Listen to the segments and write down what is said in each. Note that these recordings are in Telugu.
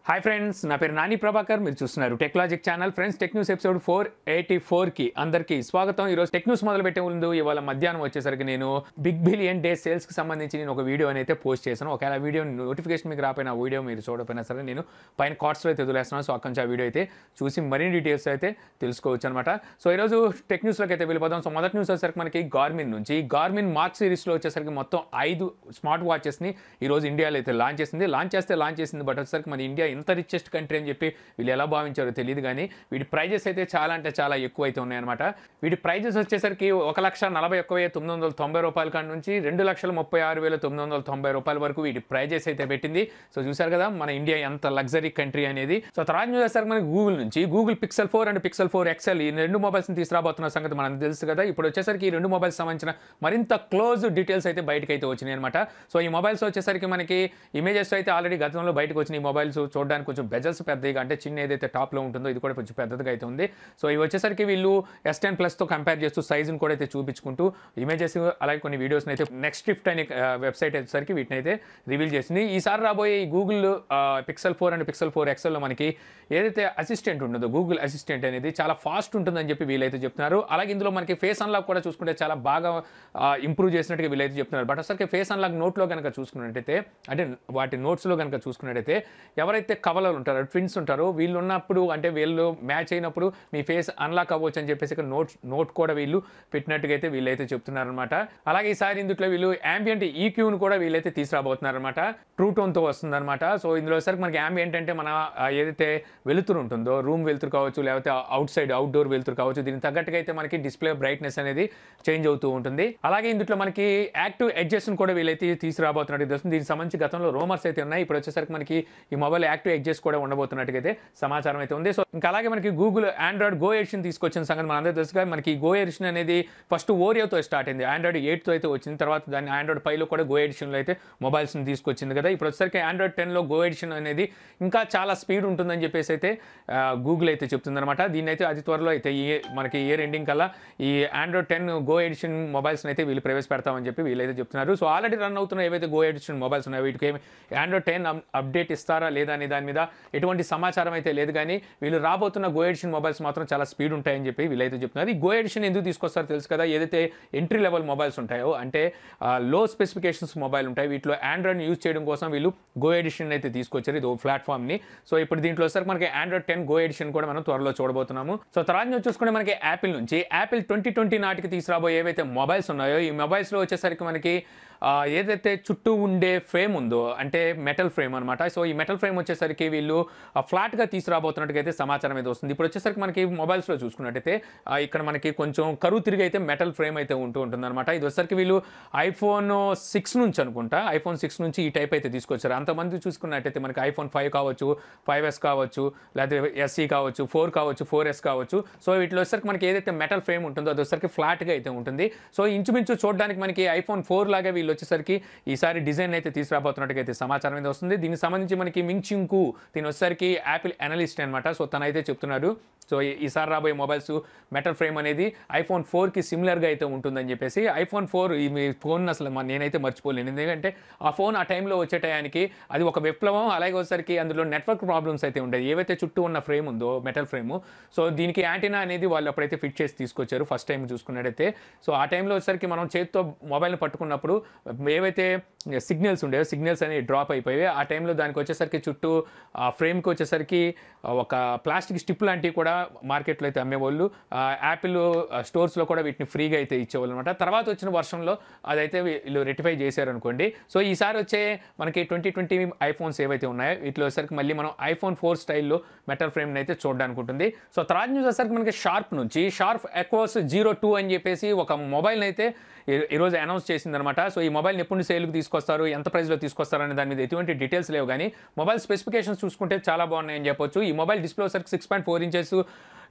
హాయ్ ఫ్రెండ్స్ నా పేరు నాని ప్రభాకర్ మీరు చూస్తున్నారు Techlogic channel friends tech news episode four eighty ఫోర్కి అందరికీ స్వాగతం ఈరోజు టెక్ న్యూస్ మొదలు పెట్టే ముందు ఇవాళ మధ్యాహ్నం వచ్చేసరికి నేను బిగ్ బిలియన్ డే సేల్స్కి సంబంధించి నేను ఒక వీడియో అయితే పోస్ట్ చేశాను ఒకవేళ వీడియో నోటిఫికేషన్ మీకు రాపోయిన ఆ వీడియో మీరు చూడకపోయినా సరే నేను పైన కార్డ్స్లో అయితే వదిలేస్తున్నాను సో అక్కడి నుంచి ఆ వీడియో అయితే చూసి మరిన్ని డీటెయిల్స్ అయితే తెలుసుకోవచ్చు అనమాట సో ఈరోజు టెక్ న్యూస్లోకి అయితే వెళ్ళిపోదాం సో మొదటి న్యూస్ వచ్చేసరికి మనకి గార్మిన్ నుంచి గార్మిన్ మార్క్ సిరీస్లో వచ్చేసరికి మొత్తం ఐదు స్మార్ట్ వాచెస్ని ఈరోజు ఇండియాలో అయితే లాంచ్ చేసింది లాంచ్ చేస్తే లాంచ్ చేసింది బట్ వచ్చేసరికి మన ఇండియా ఇంత రిచెస్ట్ కంట్రీ అని చెప్పి వీళ్ళు ఎలా భావించారో తెలియదు కానీ వీటి ప్రైజెస్ అయితే చాలా అంటే చాలా ఎక్కువ అయితే ఉన్నాయన్నమాట వీటి ప్రైజెస్ వచ్చేసరికి ఒక లక్ష నలభై ఒక్క వెయ్యి తొమ్మిది వందల తొంభై రూపాయల కాడ నుంచి రెండు లక్షల ముప్పై ఆరు వేల తొమ్మిది వందల తొంభై రూపాయల వరకు వీటి ప్రైజెస్ అయితే పెట్టింది సో చూసారు కదా మన ఇండియా ఎంత లగ్జరీ కంట్రీ అనేది సో తర్వాత న్యూస్ వచ్చేసరికి మనకి గూగుల్ నుంచి Google Pixel four and Pixel four XL ఈ రెండు మొబైల్స్ని తీసుకురాబోతున్న సంగతి మనకు తెలుసు కదా ఇప్పుడు వచ్చేసరికి ఈ రెండు మొబైల్స్ సంబంధించిన మరింత క్లోజ్ డీటెయిల్స్ అయితే బయటకు అయితే వచ్చినాయి అనమాట సో ఈ మొబైల్స్ వచ్చేసరికి మనకి ఇమేజెస్ అయితే ఆల్రెడీ గతంలో బయటకు వచ్చిన ఈ మొబైల్స్ చూడడానికి కొంచెం బెజల్స్ పెద్దగా అంటే చిన్న ఏదైతే టాప్లో ఉంటుందో ఇది కూడా కొంచెం పెద్దదిగా అయితే ఉంది సో ఇవి వచ్చేసరికి వీళ్ళు ఎస్ టెన్ ప్లస్తో కంపేర్ చేస్తూ సైజుని కూడా అయితే చూపించుకుంటూ ఇమేజెస్ అలాగే కొన్ని వీడియోస్ని అయితే నెక్స్ట్ షిఫ్ట్ అనే వెబ్సైట్ వచ్చేసరికి వీటిని అయితే రివీల్ చేసింది ఈసారి రాబోయే ఈ Google Pixel four and Pixel four ఎక్సెల్లో మనకి ఏదైతే అసిస్టెంట్ ఉంటుందో గూగుల్ అసిస్టెంట్ అనేది చాలా ఫాస్ట్ ఉంటుందని చెప్పి వీళ్ళైతే చెప్తున్నారు అలాగే ఇందులో మనకి ఫేస్ అన్లాక్ కూడా చూసుకుంటే చాలా బాగా ఇంప్రూవ్ చేసినట్టుగా వీళ్ళైతే చెప్తున్నారు బట్ అసలు ఫేస్ అన్లాక్ నోట్లో కనుక చూసుకున్నట్టయితే అంటే వాటి నోట్స్లో కనుక చూసుకున్నట్టయితే ఎవరైతే కవలలు ఉంటారో ట్విన్స్ ఉంటారో వీళ్ళు ఉన్నప్పుడు అంటే వీళ్ళు మ్యాచ్ అయినప్పుడు మీ ఫేస్ అన్లాక్ అవ్వచ్చు అని చెప్పేసి ఇక్కడ నోట్ నోట్ కూడా వీళ్ళు పెట్టినట్టుగా అయితే వీళ్ళైతే చెప్తున్నారు అనమాట అలాగే ఈసారి ఇందులో వీళ్ళు యాంబియంట్ ఈక్యూని కూడా వీళ్ళైతే తీసుకురాబోతున్నారు అనమాట ట్రూ టోన్తో వస్తుంది అనమాట సో ఇందులో సరికి మనకి యాంబియంట్ అంటే మన ఆ, ఏదైతే వెలుతురు ఉంటుందో రూమ్ వెలుతురు కావచ్చు లేకపోతే అవుట్ సైడ్ అవుట్డోర్ వెలుతురు కావచ్చు దీనికి తగ్గట్టుగా అయితే మనకి డిస్ప్లే బ్రైట్నెస్ అనేది చేంజ్ అవుతూ ఉంటుంది అలాగే ఇందులో మనకి యాక్టివ్ ఎడ్జెస్ కూడా వీళ్ళైతే తీసుకురాబోతున్నట్టు తెలుస్తుంది దీనికి సంబంధించి గతంలో రోమర్స్ అయితే ఉన్నాయి ఇప్పుడు వచ్చేసరికి మనకి ఈ మొబైల్ యాక్టివ్ ఎడ్జెస్ కూడా ఉండబోతున్నట్టుగా అయితే సమాచారం అయితే ఉంది సో ఇంకా అలాగే మనకి గూగుల్ ఆండ్రాయిడ్ గో ఎడిషన్ తీసుకొచ్చిన సంగతి మనందరూ తెలుసుగా మనకి గో ఎడిషన్ అనేది ఫస్ట్ ఓరియోతో స్టార్ట్ అయింది ఆండ్రాయిడ్ ఎయిట్తో అయితే వచ్చింది తర్వాత దాన్ని ఆండ్రాయిడ్ పైలో కూడా గో ఎడిషన్లో అయితే మొబైల్స్ని తీసుకొచ్చింది కదా ఇప్పుడు వచ్చేసరికి ఆండ్రాయిడ్ టెన్లో గో ఎడిషన్ అనేది ఇంకా చాలా స్పీడ్ ఉంటుందని చెప్పేసి అయితే గూగుల్ అయితే చెప్తుందన్నమాట దీన్ని అయితే అతి త్వరలో అయితే ఈ మనకి ఇయర్ ఎండింగ్ కల్లా ఈ ఆండ్రాయిడ్ టెన్ గో ఎడిషన్ మొబైల్స్ని అయితే వీళ్ళు ప్రవేశపెడతామని చెప్పి వీళ్ళైతే చెప్తున్నారు సో ఆల్రెడీ రన్ అవుతున్న ఏవైతే గో ఎడిషన్ మొబైల్స్ ఉన్నాయో వీటికి ఏమి ఆండ్రాయిడ్ టెన్ అప్డేట్ ఇస్తారా లేదా అనే దాని మీద ఎటువంటి సమాచారం అయితే లేదు కానీ వీళ్ళు రాబోతున్న గో ఎడిషన్ మొబైల్స్ మాత్రం చాలా స్పీడ్ ఉంటాయని చెప్పి వీళ్ళైతే చెప్తున్నారు ఈ గో ఎడిషన్ ఎందుకు తీసుకొస్తారో తెలుసు కదా ఏదైతే ఎంట్రీ లెవెల్ మొబైల్స్ ఉంటాయో అంటే లో స్పెసిఫికేషన్స్ మొబైల్ ఉంటాయి వీటిలో ఆండ్రాయిడ్ యూజ్ చేయడం కోసం వీళ్ళు గో ఎడిషన్ అయితే తీసుకొచ్చారు ఇది ఓ ప్లాట్ఫామ్ని సో ఇప్పుడు దీంట్లో వచ్చేసరికి మనకి ఆండ్రాయిడ్ టెన్ గో ఎడిషన్ కూడా మనం త్వరలో చూడబోతున్నాము సో తర్వాత నుంచి చూసుకుంటే మనకి యాపిల్ నుంచి యాపిల్ ట్వంటీ ట్వంటీ నాటికి తీసుకురాబోయే ఏవైతే మొబైల్స్ ఉన్నాయో ఈ మొబైల్స్లో వచ్చేసరికి మనకి ఆ, ఏదైతే చుట్టూ ఉండే ఫ్రేమ్ ఉందో అంటే మెటల్ ఫ్రేమ్ అనమాట సో ఈ మెటల్ ఫ్రేమ్ వచ్చేసరికి వీళ్ళు ఆ, ఫ్లాట్గా తీసుకురాబోతున్నట్టుగా అయితే సమాచారం అయితే వస్తుంది ఇప్పుడు వచ్చేసరికి మనకి మొబైల్స్లో చూసుకున్నట్టయితే ఆ, ఇక్కడ మనకి కొంచెం కరువు తిరిగి అయితే మెటల్ ఫ్రేమ్ అయితే ఉంటూ ఉంటుంది అనమాట ఇది వచ్చేసరికి వీళ్ళు ఐఫోన్ సిక్స్ నుంచి అనుకుంటా ఐఫోన్ సిక్స్ నుంచి ఈ టైప్ అయితే తీసుకొచ్చారు అంతమంది చూసుకున్నట్టయితే మనకి ఐఫోన్ ఫైవ్ కావచ్చు ఫైవ్ ఎస్ కావచ్చు లేకపోతే ఎస్సీ కావచ్చు ఫోర్ కావచ్చు ఫోర్ ఎస్ కావచ్చు సో వీటిలో వచ్చేసరికి మనకి ఏదైతే మెటల్ ఫ్రేమ్ ఉంటుందో అది వచ్చేసరికి ఫ్లాట్గా అయితే ఉంటుంది సో ఇంచుమించు చూడడానికి మనకి ఐఫోన్ ఫోర్ లాగా వీళ్ళు వచ్చేసరికి ఈసారి డిజైన్ అయితే తీసుకురాబోతున్నట్టుగా అయితే సమాచారం అయితే వస్తుంది దీనికి సంబంధించి మనకి మింగ్ చింకు దీని వచ్చేసరికి యాపిల్ అనలిస్ట్ అనమాట సో తనైతే చెప్తున్నారు సో ఈ- ఈసారి రాబోయే మొబైల్స్ మెటల్ ఫ్రేమ్ అనేది ఐఫోన్ ఫోర్కి సిమిలర్గా అయితే ఉంటుందని చెప్పేసి ఐఫోన్ ఫోర్ ఈ మీ ఫోన్ అసలు మ- నేనైతే మర్చిపోలేను ఎందుకంటే ఆ ఫోన్ ఆ టైంలో వచ్చే టయానికి అది ఒక విప్లవం అలాగే వచ్చేసరికి అందులో నెట్వర్క్ ప్రాబ్లమ్స్ అయితే ఉండేది ఏవైతే చుట్టూ ఉన్న ఫ్రేమ్ ఉందో మెటల్ ఫ్రేమ్ సో దీనికి యాంటీనా అనేది వాళ్ళు అప్పుడైతే ఫిట్ చేసి తీసుకొచ్చారు ఫస్ట్ టైం చూసుకున్నట్టయితే సో ఆ టైంలో వచ్చేసరికి మనం చేతితో మొబైల్ని పట్టుకున్నప్పుడు ఏవైతే సిగ్నల్స్ ఉండేవో సిగ్నల్స్ అనేవి డ్రాప్ అయిపోయాయి ఆ టైంలో దానికి వచ్చేసరికి చుట్టూ ఆ ఫ్రేమ్కి వచ్చేసరికి ఒక ప్లాస్టిక్ స్టిప్ లాంటివి కూడా మార్కెట్లో అయితే అమ్మేవాళ్ళు ఆ, యాపిల్ స్టోర్స్లో కూడా వీటిని ఫ్రీగా అయితే ఇచ్చేవాళ్ళు అనమాట తర్వాత వచ్చిన వర్షంలో అదైతే వీళ్ళు రెటిఫై చేశారనుకోండి సో ఈసారి వచ్చే మనకి ట్వంటీ ట్వంటీ ఐఫోన్స్ ఏవైతే ఉన్నాయో వీటిలో వచ్చేసరికి మళ్ళీ మనం ఐఫోన్ ఫోర్ స్టైల్లో మెటల్ ఫ్రేమ్ని అయితే చూడడానికి ఉంటుంది సో తర్వాత న్యూస్ వచ్చేసరికి మనకి షార్ప్ నుంచి షార్ప్ ఎక్వాస్ జీరో టూ అని చెప్పేసి ఒక మొబైల్ని అయితే ఈ- ఈరోజు అనౌన్స్ చేసిందనమాట సో ఈ మొబైల్ని ఎప్పుడు సేల్కి తీసుకొస్తారు ఎంత ప్రైస్లో తీసుకొస్తారు అనే దాని మీద ఎటువంటి డీటెయిల్స్ లేవు కానీ మొబైల్ స్పెసిఫికేషన్స్ చూసుకుంటే చాలా బాగున్నాయని చెప్పొచ్చు ఈ మొబైల్ డిస్ప్లే వచ్చరికి six point four inches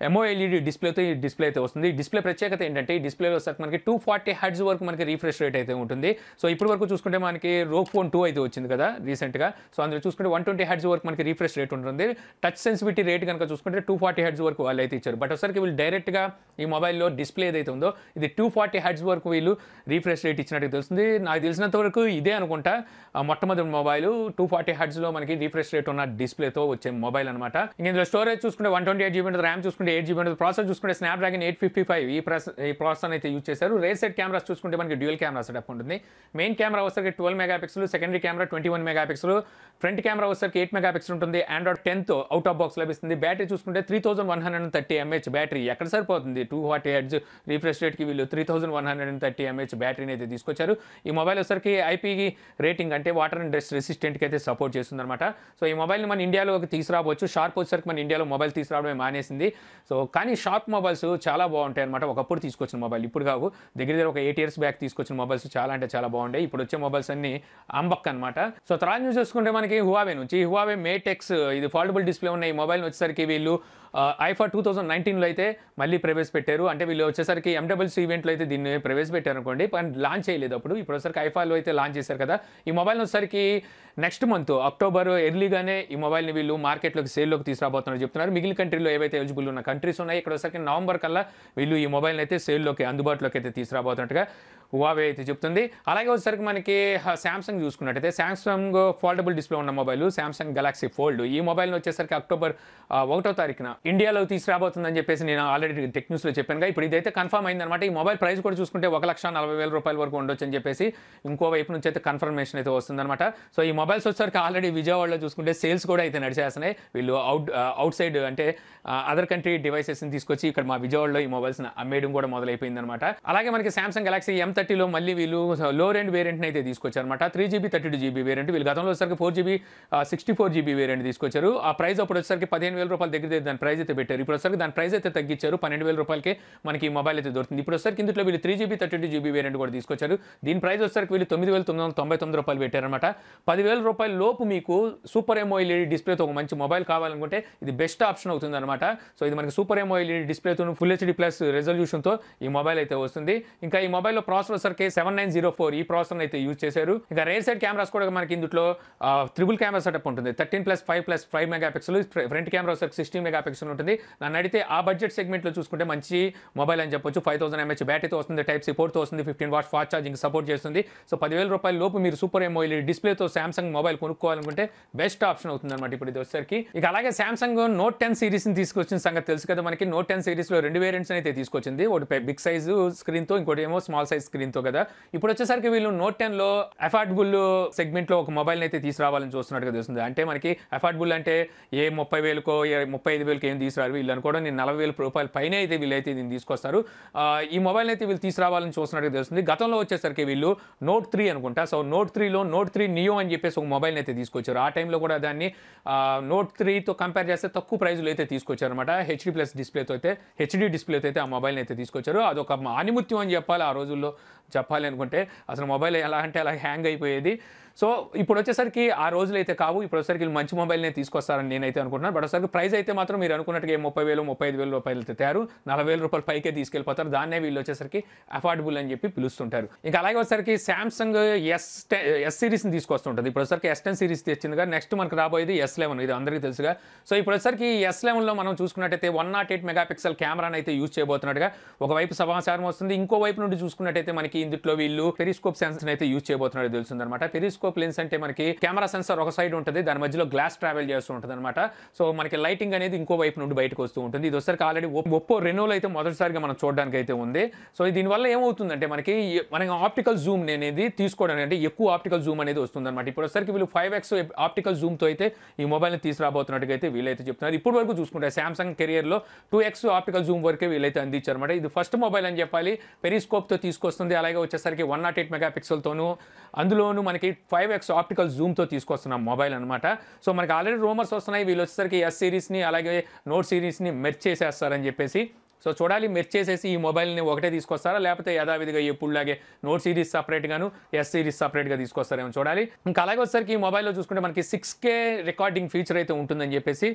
AMOLED డిస్ప్లేతో ఈ డిస్ప్లే అయితే వస్తుంది ఈ డిస్ప్లే ప్రత్యేకత ఏంటంటే ఈ డిస్ప్లేలో వచ్చేసరికి మనకి టూ ఫార్టీ హెడ్స్ వరకు మనకి రీఫ్రెష్ రేట్ అయితే ఉంటుంది సో ఇప్పటి వరకు చూసుకుంటే మనకి రోక్ ఫోన్ టూ అయితే వచ్చింది కదా రీసెంట్గా సో అందులో చూసుకుంటే వన్ ట్వంటీ హెడ్స్ వరకు మనకి రీఫ్రెష్ రేట్ ఉంటుంది టచ్ సెన్సిటివిటీ రేట్ కనుక చూసుకుంటే టూ ఫార్టీ హెడ్స్ వరకు వాళ్ళు అయితే ఇచ్చారు బట్ ఒకసారికి వీళ్ళు డైరెక్ట్గా ఈ మొబైల్లో డిస్ప్లే ఏదైతే ఉందో ఇది టూ ఫార్టీ హెడ్స్ వరకు వీళ్ళు రీఫ్రెష్ రేట్ ఇచ్చినట్టు తెలుస్తుంది నాకు తెలిసినంత వరకు ఇదే అనుకుంటా ఆ మొట్టమొదటి మొబైల్ టూ ఫార్టీ హెడ్స్లో మనకి రీఫ్రెష్ రేట్ ఉన్న డిస్ప్లేతో వచ్చే మొబైల్ అనమాట ఇంక ఇందులో స్టోరేజ్ చూసుకుంటే వన్ ట్వంటీ ఎయిట్ జీబీ ఉంటుంది ర్యామ్ చూసుకుంటే ఎయిట్ జీబీ ఉంటుంది ప్రాసెస్ చూసుకుంటే Snapdragon eight fifty five ఈ ప్రాసెస్ ఈ ప్రాసెస్ అయితే యూజ్ చేశారు రేర్ సెట్ కెమెరాస్ చూసుకుంటే మనకి డ్యూయల్ కెమెరా సెటప్ ఉంటుంది మెయిన్ కెమెరా వచ్చేసరికి twelve megapixel secondary camera twenty one megapixel front camera వచ్చేసరికి ఎయిట్ మెగా పిక్సెల్ ఉంటుంది Android tenth out of box లభిస్తుంది బ్యాటరీ చూసుకుంటే three thousand one hundred thirty MH battery ఎక్కడ సరిపోతుంది టూ ఫార్టీ హెడ్స్ రీఫ్రెష్ రేట్కి వీళ్ళు three thousand one hundred and thirty MH బ్యాటరీని అయితే తీసుకొచ్చారు ఈ మొబైల్ వచ్చేసరికి ఐపీ రేటింగ్ అంటే వాటర్ అండ్ డస్ట్ రెసిస్టెంట్కి అయితే సపోర్ట్ చేస్తుంది అనమాట సో ఈ మొబైల్ని మన ఇండియాలోకి తీసుకురావచ్చు షార్ప్ వచ్చేసరికి మన ఇండియాలో మొబైల్ తీసుకురావడమే మానేసింది సో కానీ షార్ప్ మొబైల్స్ చాలా బాగుంటాయి అనమాట ఒకప్పుడు తీసుకొచ్చిన మొబైల్ ఇప్పుడు కావు దగ్గర దగ్గర ఒక ఎయిట్ ఇయర్స్ బ్యాక్ తీసుకొచ్చిన మొబైల్స్ చాలా అంటే చాలా బాగుంటాయి ఇప్పుడు వచ్చే మొబైల్స్ అన్ని అంబక్ అనమాట సో తర్వాత న్యూస్ చూసుకుంటే మనకి హువావే నుంచి హువావే మేటెక్స్ ఇది ఫోల్డబుల్ డిస్ప్లే ఉన్న ఈ మొబైల్ వచ్చేసరికి వీళ్ళు ఐఫా టూ థౌసండ్ నైన్టీన్లో అయితే మళ్ళీ ప్రవేశపెట్టారు అంటే వీళ్ళు వచ్చేసరికి ఎండబుల్స్ ఈవెంట్లో అయితే దీన్ని ప్రవేశపెట్టారు అనుకోండి కానీ లాంచ్ చేయలేదు అప్పుడు ఇప్పుడు వచ్చేసరికి ఐఫాలో అయితే లాంచ్ చేశారు కదా ఈ మొబైల్ వచ్చేసరికి నెక్స్ట్ మంత్ అక్టోబర్ ఎర్లీగానే ఈ మొబైల్ని వీళ్ళు మార్కెట్లోకి సేల్లోకి తీసుకురాబోతున్నారు చెప్తున్నారు మిగిలిన కంట్రీలో ఏవైతే ఎలిజిబుల్ ఉన్న కంట్రీస్ ఉన్నాయి ఇక్కడ వచ్చేసరికి నవంబర్ కల్లా వీళ్ళు ఈ మొబైల్ని అయితే సేల్లోకి అందుబాటులోకి అయితే తీసుకురాబోతున్నట్టుగా హువావే అయితే చెప్తుంది అలాగే వచ్చేసరికి మనకి శాంసంగ్ చూసుకున్నట్టయితే శాంసంగ్ ఫోల్డబుల్ డిస్ప్లే ఉన్న మొబైల్ శాంసంగ్ గెలాక్సీ ఫోల్డ్ ఈ మొబైల్ వచ్చేసరికి అక్టోబర్ ఆ, ఒకటో తారీఖున ఇండియాలో తీసుకురాబోతుందని చెప్పేసి నేను ఆల్రెడీ టెక్ న్యూస్లో చెప్పాను ఇప్పుడు ఇదైతే కన్ఫర్మ్ అయిందనమాట ఈ మొబైల్ ప్రైస్ కూడా చూసుకుంటే ఒక లక్ష నలభై వేల రూపాయల వరకు ఉండొచ్చు అని చెప్పేసి ఇంకో వైపు నుంచి అయితే కన్ఫర్మేషన్ అయితే వస్తుందన్నమాట సో ఈ మొబైల్స్ వచ్చేసరికి ఆల్రెడీ విజయవాడలో చూసుకుంటే సేల్స్ కూడా అయితే నడిచేస్తున్నాయి వీళ్ళు అవుట్ అవుట్ సైడ్ అంటే అదర్ కంట్రీ డివైసెస్ని తీసుకొచ్చి ఇక్కడ మా విజయవాడలో ఈ మొబైల్స్ అమ్మేయడం కూడా మొదలైపోయింది అనమాట అలాగే మనకి సామ్సంగ్ గెలాక్సీ ఎం థర్టీలో మళ్ళీ వీళ్ళు లో రేంజ్ వేరియంట్ని అయితే తీసుకొచ్చారనమాట three GB thirty two GB variant వీళ్ళు గతంలో వచ్చేసరికి four GB sixty four GB variant తీసుకొచ్చారు ఆ ప్రైస్ అప్పుడు వచ్చేసరికి పదిహేను వేల రూపాయల దగ్గర దాని ప్రైస్ అయితే పెట్టారు ఇప్పుడు వచ్చేసరికి దాని ప్రైస్ అయితే తగ్గించారు పన్నెండు వేల రూపాయలకి మనకి ఈ మొబైల్ అయితే దొరుకుతుంది ఇప్పుడు వచ్చేసరికి ఇందులో వీళ్ళు three GB thirty two GB variant కూడా తీసుకొచ్చారు దీని ప్రైస్ వచ్చేసరికి వీళ్ళు తొమ్మిది వేల తొమ్మిది వందల తొంభై తొమ్మిది రూపాయలు పెట్టారనమాట పదివేల రూపాయల లోపు మీకు సూపర్ ఎమోఎల్ఈడి డిస్ప్లేతో ఒక మంచి మొబైల్ కావాలనుకుంటే ఇది బెస్ట్ ఆప్షన్ అవుతుంది అనమాట సో ఇది మనకి సూపర్ ఎమోఎల్ఈడి డిస్ప్లేతో ఫుల్ హెచ్డి ప్లస్ రెజల్యూషన్తో ఈ మొబైల్ అయితే వస్తుంది ఇంకా ఈ మొబైల్లో ప్రాసెసర్ వచ్చరికి సెవెన్ నైన్ జీరో ఫోర్ ఈ ప్రాసెసర్ అయితే యూజ్ చేశారు ఇంకా రేర్ సైడ్ కెమెరాస్ కూడా మనకి ఇందులో త్రిబుల్ కెమెరా సెటప్ ఉంటుంది thirteen plus five plus five megapixel front camera వచ్చరికి సిక్స్టీన్ మెగా పిక్సెల్ ఉంటుంది నన్ను అడిగితే ఆ బడ్జెట్ సెగ్మెంట్లో చూసుకుంటే మంచి మొబైల్ అని చెప్పొచ్చు ఫైవ్ థౌసండ్ ఎంహెచ్ బ్యాటరీతో వస్తుంది టైప్ సిపోర్ట్తో వస్తుంది fifteen watts fast charging support చేస్తుంది సో పదివేల రూపాయల లోపు మీరు సూపర్ ఎంఓఎల్ డిస్ప్లేతో సామ్సంగ్ మొబైల్ కొనుక్కోవాలనుకుంటే బెస్ట్ ఆప్షన్ అవుతుంది అనమాట ఇప్పుడు ఇది వచ్చేసరికి ఇక అలాగే సామ్సంగ్ నోట్ టెన్ సిరీస్ని తీసుకొచ్చిన సంగతి తెలుసు కదా మనకి నోట్ టెన్ సిరీస్లో రెండు వేరియంట్స్ అయితే తీసుకొచ్చింది ఒకటి బిగ్ సైజు స్క్రీన్తో ఇంకోటి ఏమో స్మాల్ సైజ్ స్క్రీన్తో కదా ఇప్పుడు వచ్చేసరికి వీళ్ళు నోట్ టెన్లో అఫోర్డబుల్ సెగ్మెంట్లో ఒక మొబైల్ అయితే తీసుకురావాలని చూస్తున్నట్టుగా తెలుస్తుంది అంటే మనకి అఫోర్డబుల్ అంటే ఏ ముప్పై వేలకో ఏ ముప్పై ఐదు వేలకి ఏం తీసుకురారు వీళ్ళు అనుకోవడం నేను నలభై వేల రూపాయల పైన అయితే వీళ్ళైతే దీన్ని తీసుకొస్తారు ఆ, ఈ మొబైల్ అయితే వీళ్ళు తీసుకురావాలని చూస్తున్నట్టుగా తెలుస్తుంది గతంలో వచ్చేసరికి వీళ్ళు నోట్ త్రీ అనుకుంటా సో నోట్ త్రీలో నోట్ త్రీ నియో అని చెప్పేసి ఒక మొబైల్ అయితే తీసుకొచ్చారు ఆ టైంలో కూడా దాన్ని నోట్ త్రీతో కంపేర్ చేస్తే తక్కువ ప్రైజ్లో అయితే తీసుకొచ్చారు అనమాట హెచ్డి ప్లస్ డిస్ప్లేతో అయితే హెచ్డి డిస్ప్లేతో అయితే ఆ మొబైల్ని అయితే తీసుకొచ్చారు అదొక ఆనిముత్యం అని చెప్పాలి ఆ రోజుల్లో చెప్పాలి అనుకుంటే అసలు మొబైల్ ఎలా అంటే అలా హ్యాంగ్ అయిపోయేది సో ఇప్పుడు వచ్చేసరికి ఆ రోజులు అయితే కావు ఇప్పుడు వచ్చేసరికి వీళ్ళు మంచి మొబైల్నే తీసుకొస్తారని నేనైతే అనుకుంటున్నాను బట్ వచ్చేసరికి ప్రైస్ అయితే మాత్రం మీరు అనుకున్నట్టుగా ఏ ముప్పై వేలు ముప్పై ఐదు వేల రూపాయలు తెస్తారు నలభై వేల రూపాయలు పైకే తీసుకెళ్ళిపోతారు దాన్నే వీళ్ళు వచ్చేసరికి అఫోర్డబుల్ అని చెప్పి పిలుస్తుంటారు ఇంకా అలాగే వచ్చేసరికి శాంసంగ్ ఎస్ ఎస్ సిరీస్ని తీసుకొస్తుంటుంది ఇప్పుడు వచ్చేసరికి ఎస్ టెన్ సిరీస్ తెచ్చిందిగా నెక్స్ట్ మనకు రాబోయేది ఎస్ లెవెన్ ఇది అందరికీ తెలుసుగా సో ఇప్పుడు వచ్చేసరికి ఎస్ లెవెన్లో మనం చూసుకున్నట్టయితే one not eight megapixel కెమెరాని అయితే యూజ్ చేయబోతున్నట్టుగా ఒకవైపు సమాచారం వస్తుంది ఇంకో వైపు నుండి చూసుకున్నట్టయితే మనకి ఇందులో వీళ్ళు పెరిస్కోప్ సెన్సర్ అయితే యూజ్ చేయబోతున్నట్టు తెలుస్తుంది అనమాట పెరిస్కోప్ లెన్స్ అంటే మనకి కెమెరా సెన్సర్ ఒక సైడ్ ఉంటుంది దాని మధ్యలో గ్లాస్ ట్రావెల్ చేస్తూ ఉంటుంది అనమాట సో మనకి లైటింగ్ అనేది ఇంకో వైపు నుండి బయటకు వస్తూ ఉంటుంది ఇది వచ్చరికి ఆల్రెడీ ఒప్పో రెనోలో అయితే మొదటిసారిగా మనం చూడడానికి అయితే ఉంది సో దీనివల్ల ఏమవుతుందంటే మనకి మనకి ఆప్టికల్ జూమ్ అనేది తీసుకోవడానికి అంటే ఎక్కువ ఆప్టికల్ జూమ్ అనేది వస్తుంది అనమాట ఇప్పుడు వచ్చరికి వీళ్ళు ఫైవ్ ఎక్స్ ఆప్టికల్ జూమ్తో అయితే ఈ మొబైల్ని తీసుకురాబోతున్నట్టుగా అయితే వీళ్ళైతే చెప్తున్నారు ఇప్పుడు వరకు చూసుకుంటే సామ్సంగ్ కెరియర్లో టూ ఎక్స్ ఆప్టికల్ జూమ్ వరకే వీళ్ళైతే అందించారు అనమాట ఇది ఫస్ట్ మొబైల్ అని చెప్పాలి పెరిస్కోప్తో తీసుకొస్తుంది అలాగే వచ్చేసరికి వన్ నాట్ ఎయిట్ మెగా పిక్సెల్తోనూ అందులోనూ మనకి ఫైవ్ ఎక్స్ ఆప్టికల్ జూమ్తో తీసుకొస్తున్న మొబైల్ అనమాట సో మనకి ఆల్రెడీ రూమర్స్ వస్తున్నాయి వీళ్ళు వచ్చేసరికి ఎస్ సిరీస్ని అలాగే నోట్ సిరీస్ని మెర్చ్ చేసేస్తారని చెప్పేసి సో చూడాలి మెర్చ్ చేసేసి ఈ మొబైల్ని ఒకటే తీసుకొస్తారా లేకపోతే యథావిధిగా ఎప్పుడులాగే నోట్ సిరీస్ సపరేట్గాను ఎస్ సిరీస్ సపరేట్గా తీసుకొస్తారేమో చూడాలి ఇంకా అలాగే వచ్చేసరికి ఈ మొబైల్లో చూసుకుంటే మనకి సిక్స్ కే రికార్డింగ్ ఫీచర్ అయితే ఉంటుందని చెప్పేసి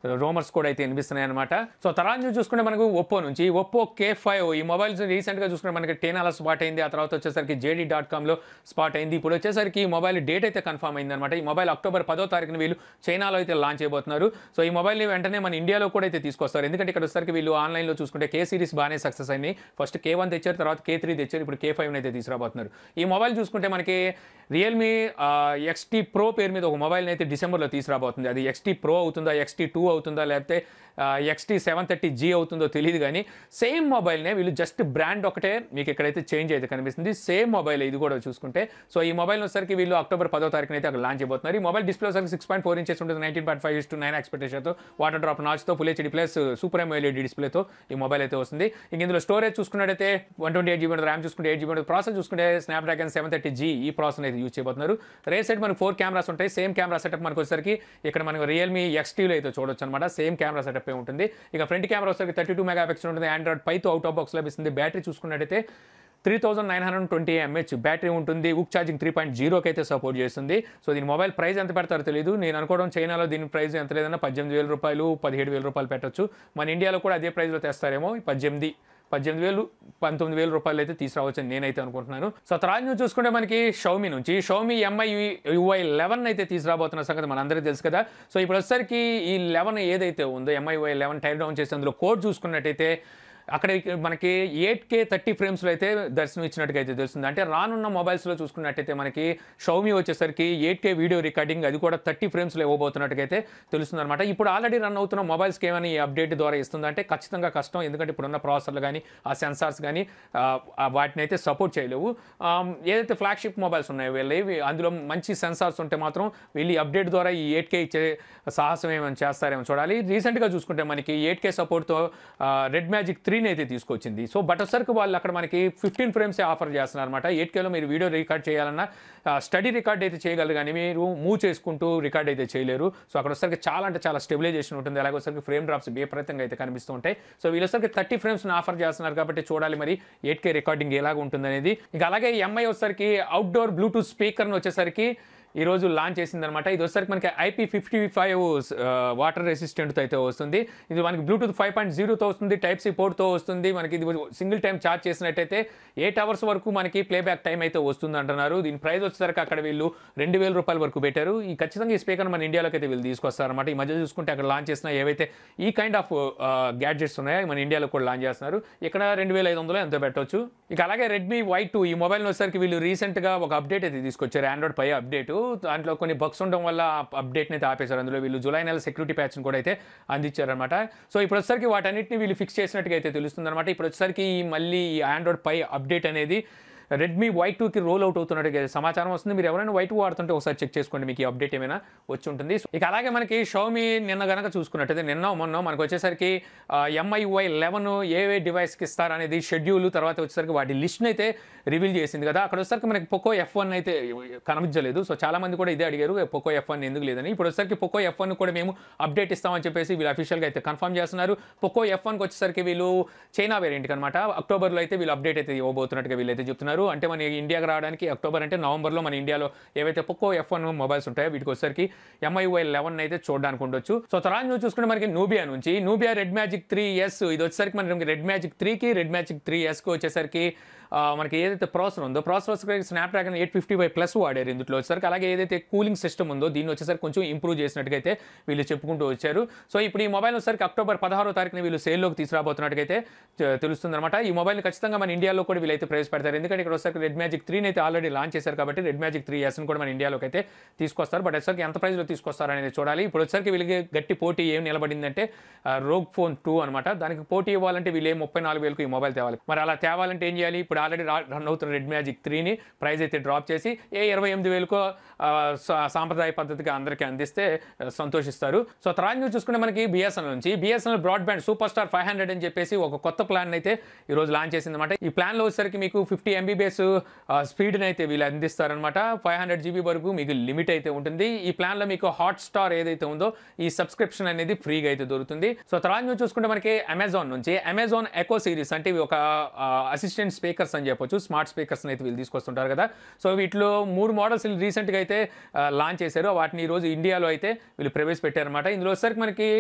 రోమర్స్ కూడా అయితే వినిపిస్తున్నాయి అనమాట సో తర్వాత నుంచి చూసుకుంటే మనకు ఒప్పో నుంచి ఒప్పో కే ఫైవ్ ఈ మొబైల్స్ రీసెంట్గా చూసుకుంటే మనకి టేనాలో స్పాట్ అయింది ఆ తర్వాత వచ్చేసరికి జేడీ డాట్ కామ్లో స్పాట్ అయింది ఇప్పుడు వచ్చేసరికి ఈ మొబైల్ డేట్ అయితే కన్ఫర్మ్ అయింది అనమాట ఈ మొబైల్ అక్టోబర్ పదో తారీఖున వీళ్ళు చైనాలో అయితే లాంచ్ చేయబోతున్నారు సో ఈ మొబైల్ని వెంటనే మన ఇండియాలో కూడా అయితే తీసుకొస్తారు ఎందుకంటే ఇక్కడ వచ్చేసరికి వీళ్ళు ఆన్లైన్లో చూసుకుంటే కే సిరీస్ బాగానే సక్సెస్ అయింది ఫస్ట్ కే వన్ తెచ్చారు తర్వాత కే త్రీ తెచ్చారు ఇప్పుడు కే ఫైవ్ అయితే తీసుకురాబోతున్నారు ఈ మొబైల్ చూసుకుంటే మనకి రియల్మీ ఎక్స్టీ ప్రో పేరు మీద ఒక మొబైల్ని అయితే డిసెంబర్లో తీసుకురాబోతుంది అది ఎక్స్టీ ప్రో అవుతుందా ఎక్స్టీ టూ అవుతుందా లేకపోతే ఎక్స్టీ సెవెన్ థర్టీ జీ అవుతుందో తెలియదు కానీ సేమ్ మొబైల్నే వీళ్ళు జస్ట్ బ్రాండ్ ఒకటే మీకు ఇక్కడైతే చేంజ్ అయితే కనిపిస్తుంది సేమ్ మొబైల్ ఇది కూడా చూసుకుంటే సో ఈ మొబైల్ వచ్చేసరికి వీళ్ళు అక్టోబర్ పదో తారీఖున అయితే అక్కడ లాంచ్ అయిపోతున్నారు ఈ మొబైల్ డిస్ప్లే వచ్చరికి సిక్స్ పాయింట్ ఫోర్ ఇంచెస్ ఉంటుంది nineteen point five to nine ఎక్స్పెక్టేషన్తో వాటర్ డ్రాప్ నాచ్తో full HD plus super AMOLED డిస్ప్లేతో ఈ మొబైల్ అయితే వస్తుంది ఇంక ఇందులో స్టోరేజ్ చూసుకున్నట్టయితే one twenty eight GB RAM చూసుకుంటే ఎయిట్ జీబీ ప్రాసెస్ చూసుకుంటే స్నాప్డ్రాగన్ సెవెన్ థర్టీ జీ ఈ ప్రాసెస్ అయితే యూజ్ చేయబోతున్నారు రే సైడ్ మనకు ఫోర్ కెమెరాస్ ఉంటాయి సేమ్ కెమెరా సెటప్ మనకు వచ్చేసరికి ఇక్కడ మనకు రియల్మీ ఎక్స్టీలో అయితే చూడొచ్చు అనమాట సేమ్ కెమెరా సెటప్ ఉంటుంది ఇక ఫ్రంట్ కెమెరా వచ్చేసరికి థర్టీ టూ మెగా పిక్సెల్ ఉంటుంది ఆండ్రాయిడ్ పైతో అవుట్ ఆఫ్ బాక్స్ లభిస్తుంది బ్యాటరీ చూసుకున్నట్టయితే three thousand nine hundred twenty mAh battery ఉంటుంది ఉక్ ఛార్జింగ్ త్రీ పాయింట్ జీరోకి అయితే సపోర్ట్ చేస్తుంది సో దీని మొబైల్ ప్రైస్ ఎంత పెడతారో తెలియదు నేను అనుకోవడం చైనాలో దీని ప్రైస్ ఎంత లేదన్నా పద్దెనిమిది వేల రూపాయలు పదిహేడు వేల రూపాయలు పెట్టొచ్చు మన ఇండియాలో కూడా అదే ప్రైస్లో తెస్తారేమో ఈ పద్దెనిమిది పద్దెనిమిది వేలు పంతొమ్మిది వేల రూపాయలు అయితే తీసుకురావచ్చు అని నేనైతే అనుకుంటున్నాను సో తర్వాత నుంచి చూసుకుంటే మనకి షౌమి నుంచి షౌమి ఎంఐ యుఐ లెవెన్ అయితే తీసుకురాబోతున్న సంగతి మనందరికీ తెలుసు కదా సో ఇప్పుడు వచ్చేసరికి ఈ లెవెన్ ఏదైతే ఉందో MI UI eleven type down చేసి అందులో కోడ్ చూసుకున్నట్టయితే అక్కడ మనకి ఎయిట్ కే థర్టీ ఫ్రేమ్స్లో అయితే దర్శనం ఇచ్చినట్టుగా అయితే తెలుస్తుంది అంటే రానున్న మొబైల్స్లో చూసుకున్నట్టయితే మనకి షౌమి వచ్చేసరికి ఎయిట్ కే వీడియో రికార్డింగ్ అది కూడా థర్టీ ఫ్రేమ్స్లో ఇవ్వబోతున్నట్టుగా అయితే తెలుస్తుంది అనమాట ఇప్పుడు ఆల్రెడీ రన్ అవుతున్న మొబైల్స్కి ఏమైనా ఈ అప్డేట్ ద్వారా ఇస్తుందంటే ఖచ్చితంగా కష్టం ఎందుకంటే ఇప్పుడున్న ప్రాసెసర్లు కానీ ఆ సెన్సార్స్ కానీ వాటిని అయితే సపోర్ట్ చేయలేవు ఆ, ఏదైతే ఫ్లాగ్షిప్ మొబైల్స్ ఉన్నాయో వీళ్ళవి అందులో మంచి సెన్సార్స్ ఉంటే మాత్రం వీళ్ళు ఈ అప్డేట్ ద్వారా ఈ ఎయిట్ కే ఇచ్చే సాహసం ఏమైనా చేస్తారేమో చూడాలి రీసెంట్గా చూసుకుంటే మనకి ఎయిట్ కే సపోర్ట్తో రెడ్ మ్యాజిక్ త్రీని అయితే తీసుకొచ్చింది సో బట్ వచ్చరికి వాళ్ళు అక్కడ మనకి ఫిఫ్టీన్ ఫ్రేమ్స్ ఆఫర్ చేస్తున్నారు అనమాట ఎయిట్ కేలో మీరు వీడియో రికార్డ్ చేయాలన్నా స్టడీ రికార్డ్ అయితే చేయగలరు కానీ మీరు మూవ్ చేసుకుంటూ రికార్డ్ అయితే చేయలేరు సో అక్కడ వచ్చరికి చాలా అంటే చాలా స్టెబిలైజేషన్ ఉంటుంది అలాగే వచ్చరికి ఫ్రేమ్ డ్రాప్స్ విపరీతంగా అయితే కనిపిస్తూ ఉంటాయి సో వీళ్ళు వచ్చరికి థర్టీ ఫ్రేమ్స్ని ఆఫర్ చేస్తున్నారు కాబట్టి చూడాలి మరి ఎయిట్ కే రికార్డింగ్ ఎలాగ ఉంటుంది అనేది ఇంకా అలాగే ఎంఐ వచ్చేసరికి అవుట్డోర్ బ్లూటూత్ స్పీకర్ని వచ్చేసరికి ఈ రోజు లాంచ్ చేసింది అనమాట ఇది వచ్చేసరికి మనకి ఐపీ ఫిఫ్టీ ఫైవ్ వాటర్ రెసిస్టెంట్తో అయితే వస్తుంది ఇది మనకి బ్లూటూత్ ఫైవ్ పాయింట్ జీరోతో వస్తుంది టైప్ సి పోర్ట్తో వస్తుంది మనకి ఇది సింగిల్ టైం ఛార్జ్ చేసినట్టయితే ఎయిట్ అవర్స్ వరకు మనకి ప్లేబ్యాక్ టైం అయితే వస్తుంది అంటున్నారు దీని ప్రైస్ వచ్చేసరికి అక్కడ వీళ్ళు రెండు వేల రూపాయల వరకు పెట్టారు ఈ ఖచ్చితంగా ఈ స్పీకర్ మన ఇండియాలోకి అయితే వీళ్ళు తీసుకొస్తారన్నమాట ఈ మధ్య చూసుకుంటే అక్కడ లాంచ్ చేసిన ఏవైతే ఈ కైండ్ ఆఫ్ గ్యాడ్జెట్స్ ఉన్నాయో మన ఇండియాలో కూడా లాంచ్ చేస్తున్నారు ఇక్కడ రెండు వేల ఐదు వందలు ఎంత పెట్టవచ్చు ఇక అలాగే రెడ్మీ వై టూ ఈ మొబైల్ వచ్చేసరికి వీళ్ళు రీసెంట్గా ఒక అప్డేట్ అయితే తీసుకొచ్చారు ఆండ్రాయిడ్ పై అప్డేట్ దాంట్లో కొన్ని బగ్స్ ఉండడం వల్ల అప్డేట్ని అయితే ఆపేశారు అందులో వీళ్ళు జూలై నెల సెక్యూరిటీ ప్యాచ్ని కూడా అయితే అందించారనమాట సో ఇప్పుడు వచ్చేసరికి వాటన్నిటిని వీళ్ళు ఫిక్స్ చేసినట్టుగా అయితే తెలుస్తుంది అనమాట ఇప్పుడు వచ్చేసరికి ఈ మళ్ళీ ఈ ఆండ్రాయిడ్ పై అప్డేట్ అనేది రెడ్మీ వై టూకి రోల్ అవుట్ అవుతున్నట్టుగా సమాచారం వస్తుంది మీరు ఎవరైనా వై టూ వాడుతుంటే ఒకసారి చెక్ చేసుకోండి మీకు ఈ అప్డేట్ ఏమైనా వచ్చి ఉంటుంది ఇక అలాగే మనకి షౌమి నిన్న గనక చూసుకున్నట్టయితే నిన్న మొన్న మనకు వచ్చేసరికి ఎంఐ వై లెవెన్ ఏ ఏ డివైస్కి ఇస్తారనేది షెడ్యూల్ తర్వాత వచ్చేసరికి వాటి లిస్ట్ని అయితే రివీల్ చేసింది కదా అక్కడ వచ్చేసరికి మనకి పొకో ఎఫ్ వన్ అయితే కనిపించలేదు సో చాలా మంది కూడా ఇదే అడిగారు పొకో ఎఫ్ వన్ ఎందుకు లేదని ఇప్పుడు వచ్చేసరికి పొకో ఎఫ్ వన్ కూడా మేము అప్డేట్ ఇస్తామని చెప్పేసి వీళ్ళు అఫీషియల్గా అయితే కన్ఫర్మ్ చేస్తున్నారు పొకో ఎఫ్ వన్కి వచ్చేసరికి వీళ్ళు చైనా వేరియంట్కి అనమాట అక్టోబర్లో అయితే వీళ్ళు అప్డేట్ అయితే ఇవ్వబోతున్నట్టుగా వీళ్ళైతే చెప్తున్నారు అంటే మన ఇండియాకి రావడానికి అక్టోబర్ అంటే నవంబర్లో మన ఇండియాలో ఏవైతే పొకో ఎఫ్ వన్ మొబైల్స్ ఉంటాయో వీటికి వచ్చేసరికి ఎంఐవై లెవెన్ అయితే చూడడానికి ఉండొచ్చు సో తర్వాత నువ్వు చూసుకుంటే మనకి నూబియా నుంచి Nubia red magic three S ఇది వచ్చేసరికి మనకి రెడ్ మ్యాజిక్ త్రీకి రెడ్ మ్యాజిక్ త్రీ ఎస్కి వచ్చేసరికి ఆ, మనకి ఏదైతే ప్రాసెసర్ ఉందో processor Snapdragon eight fifty five plus వాడారు ఇందులో వచ్చేసరికి అలాగే ఏదైతే కూలింగ్ సిస్టమ్ ఉందో దీన్ని వచ్చేసరికి కొంచెం ఇంప్రూవ్ చేసినట్టుగా అయితే వీళ్ళు చెప్పుకుంటూ వచ్చారు సో ఇప్పుడు ఈ మొబైల్ వచ్చేసరికి అక్టోబర్ పదహారో తారీఖున వీళ్ళు సేల్లోకి తీసుకురాబోతున్నట్టుగా తెలుస్తుంది అనమాట ఈ మొబైల్ ఖచ్చితంగా మన ఇండియాలో కూడా వీళ్ళైతే ప్రవేశపెడతారు ఎందుకంటే ఇక్కడ వచ్చేసరికి రెడ్ మ్యాజిక్ త్రీని అయితే ఆల్రెడీ లాంచ్ చేశారు కాబట్టి రెడ్ మ్యాజిక్ త్రీ ఎస్ని కూడా మన ఇండియాలోకి అయితే తీసుకొస్తారు బట్ వచ్చేసరికి ఎంత ప్రైస్లో తీసుకొస్తారు అనేది చూడాలి ఇప్పుడు వచ్చేసరికి వీళ్ళకి గట్టి పోటీ ఏం నిలబడిందంటే రోగ్ ఫోన్ టూ అనమాట దానికి పోటీ ఇవ్వాలంటే వీళ్ళు ఏ ముప్పై నాలుగు వేలకు ఈ మొబైల్ తేవాలి మరి అలా తేవాలంటే ఏం చేయాలి ఇప్పుడు ఆల్రెడీ రన్ అవుతున్న రెడ్ మ్యాజిక్ త్రీని ప్రైస్ అయితే డ్రాప్ చేసి ఏ ఇరవై ఎనిమిది వేలకు ఆ, సా- సాంప్రదాయ పద్ధతిగా అందరికీ అందిస్తే ఆ, సంతోషిస్తారు సో తర్వాత న్యూస్ చూసుకుంటే మనకి బిఎస్ఎన్ఎల్ నుంచి BSNL broadband super star five hundred అని చెప్పేసి ఒక కొత్త ప్లాన్ అయితే ఈ రోజు లాంచ్ చేసింది అనమాట ఈ ప్లాన్లో వచ్చేసరికి మీకు ఫిఫ్టీ ఎంబీబీఎస్ స్పీడ్ని అయితే వీళ్ళు అందిస్తారనమాట ఫైవ్ హండ్రెడ్ జీబీ వరకు మీకు లిమిట్ అయితే ఉంటుంది ఈ ప్లాన్లో మీకు హాట్ స్టార్ ఏదైతే ఉందో ఈ సబ్స్క్రిప్షన్ అనేది ఫ్రీగా అయితే దొరుకుతుంది సో తర్వాత న్యూస్ చూసుకుంటే మనకి అమెజాన్ నుంచి అమెజాన్ ఎకో సిరీస్ అంటే ఇవి ఒక అసిస్టెంట్ స్పీకర్స్ అని చెప్పొచ్చు స్మార్ట్ స్పీకర్స్ అయితే వీళ్ళు తీసుకొస్తుంటారు కదా సో వీటిలో మూడు మోడల్స్ రీసెంట్గా అయితే లాంచ్ చేశారు వాటిని ఈ రోజు ఇండియాలో అయితే వీళ్ళు ప్రవేశపెట్టారనమాట ఇందులో వచ్చేసరికి మనకి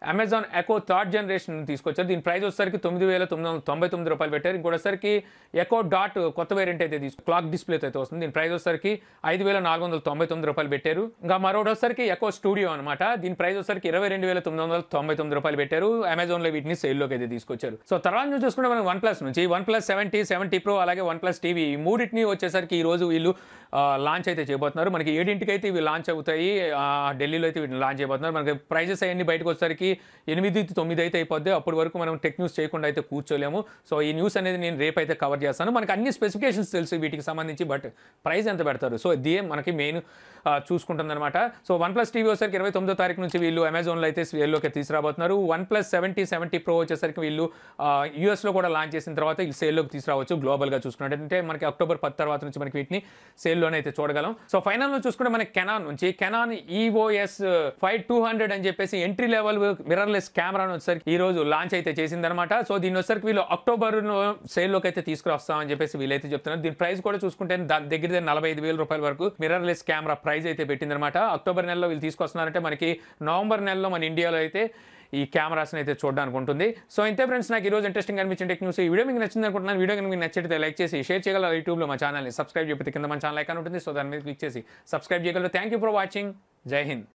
అమెజాన్ ఎకో థర్డ్ జనరేషన్ తీసుకొచ్చారు దీని ప్రైస్ వచ్చేసరికి తొమ్మిది వేల తొమ్మిది వందల తొంభై తొమ్మిది రూపాయలు పెట్టారు ఇంకోటిసరికి ఎకో డాట్ కొత్త వేరియంట్ అయితే తీసుకు క్లాక్ డిస్ప్లేతో అయితే వస్తుంది దీని ప్రైస్ వచ్చేసరికి ఐదు వేల నాలుగు వందల తొంభై తొమ్మిది రూపాయలు పెట్టారు ఇంకా మరొకటి వచ్చేసరికి ఎకో స్టూడియో అనమాట దీని ప్రైస్ వచ్చేసరికి ఇరవై రెండు వేల తొమ్మిది వందల తొంభై తొమ్మిది రూపాయలు పెట్టారు అమెజాన్లో వీటిని సేల్లోకి అయితే తీసుకొచ్చారు సో తర్వాత నుంచి చూసుకుంటే మనం వన్ ప్లస్ నుంచి OnePlus seventy seventy pro అలాగే వన్ ప్లస్ టీవీ ఈ మూడింటిని వచ్చేసరికి ఈ రోజు వీళ్ళు లాంచ్ అయితే చేయబోతున్నారు మనకి ఏడింటికి అయితే ఇవి లాంచ్ అవుతాయి ఆ, ఢిల్లీలో అయితే వీటిని లాంచ్ చేయబోతున్నారు మనకి ప్రైజెస్ అవన్నీ బయటకు వచ్చేసరికి ఎనిమిది తొమ్మిది అయితే అయిపోద్ది అప్పటి వరకు మనం టెక్ న్యూస్ చేయకుండా అయితే కూర్చోలేము సో ఈ న్యూస్ అనేది నేను రేపు అయితే కవర్ చేస్తాను మనకి అన్ని స్పెసిఫికేషన్స్ తెలుసు వీటికి సంబంధించి బట్ ప్రైస్ ఎంత పెడతారు సో ఇదే మనకి మెయిన్ చూసుకుంటుందన్నమాట సో వన్ ప్లస్ టీవీ వచ్చేసరికి ఇరవై తొమ్మిదో తారీఖు నుంచి వీళ్ళు అమెజాన్లో అయితే సేల్లోకి తీసుకురాబోతున్నారు OnePlus seventy seventy pro వచ్చేసరికి వీళ్ళు యూఎస్లో కూడా లాంచ్ చేసిన తర్వాత వీళ్ళు సేల్లోకి తీసుకురావచ్చు గ్లోబల్గా చూసుకున్నట్టంటే మనకి అక్టోబర్ పది తర్వాత నుంచి మనకి వీటిని సేల్లోనే అయితే చూడగలం సో ఫైనల్లో చూసుకుంటే మనకి కెనాన్ నుంచి Canon EOS five two hundred అని చెప్పేసి ఎంట్రీ లెవెల్ మిర్రర్లెస్ కెమెరా వచ్చేసరికి ఈ రోజు లాంచ్ అయితే చేసిందనమాట సో దీని వచ్చేసరికి వీళ్ళు అక్టోబర్ సేల్లోకి అయితే తీసుకురొస్తామని చెప్పేసి వీళ్ళైతే చెప్తున్నారు దీని ప్రైస్ కూడా చూసుకుంటే దాని దగ్గర దగ్గర నలభై ఐదు వేల రూపాయల వరకు మిర్రర్లెస్ కెమెరా ప్రైస్ అయితే పెట్టిందనమాట అక్టోబర్ నెలలో వీళ్ళు తీసుకొస్తున్నారంటే మనకి నవంబర్ నెలలో మన ఇండియాలో అయితే ఈ కెమెరాస్ని అయితే చూడడానికి ఉంటుంది సో ఇంతే ఫ్రెండ్స్ నాకు ఈరోజు ఇంట్రెస్టింగ్ అనిపించిన టెక్ న్యూస్ ఈ వీడియో మీకు నచ్చింది అనుకుంటున్నాను వీడియో కనుక మీకు నచ్చితే లైక్ చేసి షేర్ చేయగలరు యూట్యూబ్లో మా ఛానల్ని సబ్స్క్రైబ్ చేయకపోతే కింద మన ఛానల్ ఐకాన్ ఉంటుంది సో దాని మీద క్లిక్ చేసి సబ్స్క్రైబ్ చేయగలరు థ్యాంక్ యూ ఫర్ వాచింగ్ జై హింద్